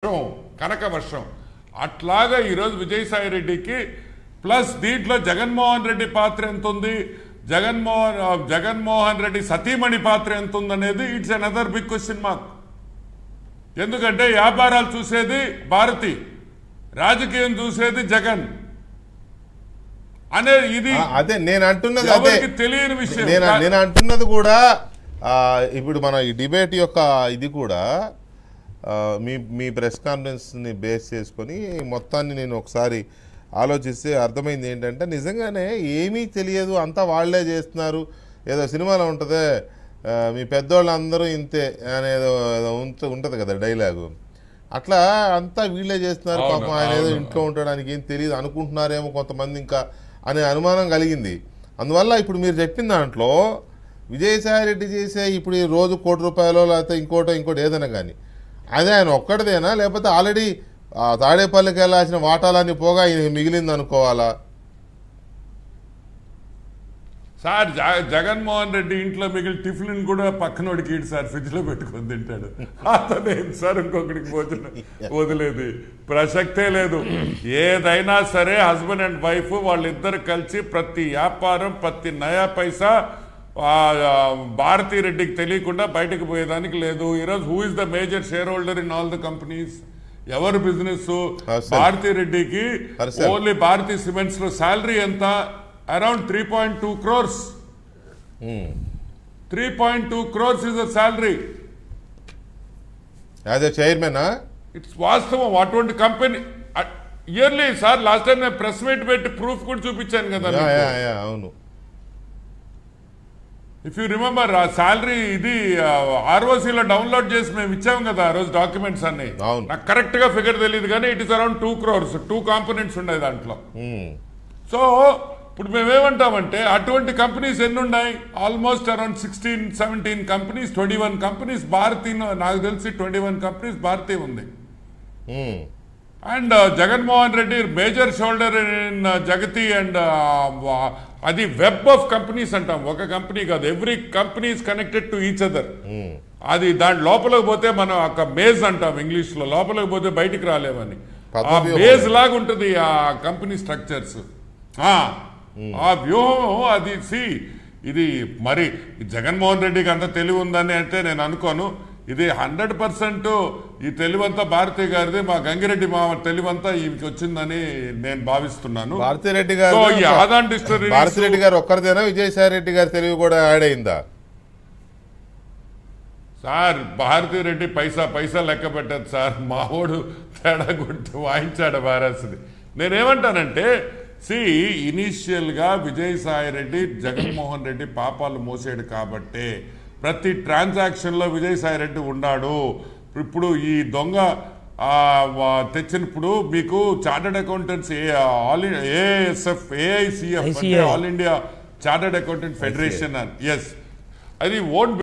వర్షం కనక వర్షం అట్లాగా ఈరోజు విజయసాయి రెడ్డికి ప్లస్ దీంట్లో జగన్మోహన్ రెడ్డి పాత్ర ఎంత ఉంది జగన్మోహన్ ఆ, జగన్మోహన్ రెడ్డి సతీమణి పాత్ర ఎంత ఉంది అనేది it's another big question mark ఎందుకంటే వ్యాపారాలు చూసేది భారతి రాజకీయం చూసేది జగన్ అనే ఇది ఆ, అదే నేను అంటున్నది అదే ఎవరికి తెలియని విషయం నేను నేను అంటున్నది కూడా ఆ, ఇప్పుడు మన ఈ డిబేట్ యొక్క ఇది కూడా ఆ, మీ మీ ప్రెస్ కాన్ఫరెన్స్ని బేస్ చేసుకొని మొత్తాన్ని నేను ఒకసారి ఆలోచిస్తే అర్థమైంది ఏంటంటే నిజంగానే ఏమీ తెలియదు అంతా వాళ్ళే చేస్తున్నారు ఏదో సినిమాలో ఉంటుందే ఆ, మీ పెద్దోళ్ళందరూ ఇంతే అనేదో ఏదో ఉంట- ఉంటుంది కదా డైలాగు అట్లా అంతా వీళ్ళే చేస్తున్నారు అవును, పాపం ఆయన ఏదో అవును. ఇంట్లో ఉండడానికి ఏం తెలియదు అనుకుంటున్నారేమో కొంతమంది ఇంకా అనే అనుమానం కలిగింది అందువల్ల ఇప్పుడు మీరు చెప్పిన దాంట్లో విజయసాయి రెడ్డి చేసే ఇప్పుడు ఈ రోజు కోటి రూపాయలు లేకపోతే ఇంకోటో ఇంకోటి ఏదైనా కానీ అదే ఆయన ఒక్కడిదేనా లేకపోతే ఆల్రెడీ తాడేపల్లికి వెళ్ళాల్సిన వాటాలన్నీ పోగా ఈయన మిగిలింది అనుకోవాలా సార్ జ- జగన్మోహన్ రెడ్డి ఇంట్లో మిగిలిన టిఫిన్ కూడా పక్కనోడికి ఇటు సార్ ఫ్రిడ్జ్ లో పెట్టుకొని తింటాడు అతనే సార్ ఇంకొకటికి భోజనం వదిలేదు ప్రసక్తే లేదు ఏదైనా సరే హస్బెండ్ అండ్ వైఫ్ వాళ్ళిద్దరు కలిసి ప్రతి వ్యాపారం ప్రతి నయా పైసా ఆ, ఆ, భారతీ రెడ్డికి తెలియకుండా బయటకు పోయేదానికి లేదు ఈరోజు who is the major share holder in all the companies ఎవరు బిజినెస్ Herself. భారతీ రెడ్డికి Herself. ఓన్లీ భారతీ సిమెంట్స్ లో శాలరీ ఎంత around three point two crores three point two crores is the salary as a చైర్మనా ఇట్స్ వాస్తవం అటువంటి company yearly sir last time నేను press meet పెట్టి proof కూడా చూపించాను కదా యా యా యా అవును ఇఫ్ యూ రిమెంబర్ ఆ శాలరీ ఇది ఆర్ఓసీలో డౌన్లోడ్ చేసి మేము ఇచ్చాం కదా ఆ రోజు డాక్యుమెంట్స్ అన్ని అవును. నాకు కరెక్ట్ గా ఫిగర్ తెలియదు కానీ it is around two crores two components ఉన్నాయి దాంట్లో ఉమ్. సో ఇప్పుడు మేమేమంటామంటే అటువంటి కంపెనీస్ ఎన్ని ఉన్నాయి almost around sixteen seventeen companies twenty one companies Bharati నాకు తెలిసి ట్వంటీ వన్ కంపెనీస్ భారతీ ఉంది um. And Jaganmohan Reddy major shareholder in Jagati and అది వెబ్ ఆఫ్ కంపెనీస్ అంటాం ఒక కంపెనీ కాదు every companies connected to each other um. అది దాని లోపలికి పోతే మనం ఒక మేజ్ అంటాం ఇంగ్లీష్ లో లోపలికి పోతే బయటికి రాలేమని ఆ పద్ధతి మేజ్ లాగా ఉంటుంది ఆ కంపెనీ స్ట్రక్చర్స్ ఆ వ్యూహం అది సి ఇది మరి జగన్మోహన్ రెడ్డికి అంత తెలివి ఉందని అంటే నేను అనుకోను ఇది హండ్రెడ్ పర్సెంట్ ఈ తెలివంతా భారతి గారిది మా గంగిరెడ్డి మా తెలివంతా ఈమెకి వచ్చిందని నేను భావిస్తున్నాను భారతిరెడ్డి గారు సో ఈ ఆదాన్ డిస్టరీ భారతిరెడ్డి గారు ఒక్కరిదేనా విజయసాయి రెడ్డి గారి తెలివి కూడా యాడ్ అయిందా సార్ భారతీ రెడ్డి పైసా పైసా లెక్క పెట్టదు సార్ మావోడు తేడా కొట్టి వాయించాడు భారస్ది నేనేమంటానంటే సి ఇనీషియల్గా విజయసాయి రెడ్డి జగన్మోహన్ రెడ్డి పాపాలు మోసాడు కాబట్టే ప్రతి ట్రాన్సాక్షన్లో విజయసాయి రెడ్డి ఉన్నాడు ఇప్పుడు ఈ దొంగ ఆ, వా- తెచ్చినప్పుడు మీకు చార్టర్డ్ అకౌంటెంట్స్ ఏ ఆల్ ఏఎస్ఎఫ్ ఏఐసిఎఫ్ అంటే ICA. All India chartered accountant federation yes అది ఓన్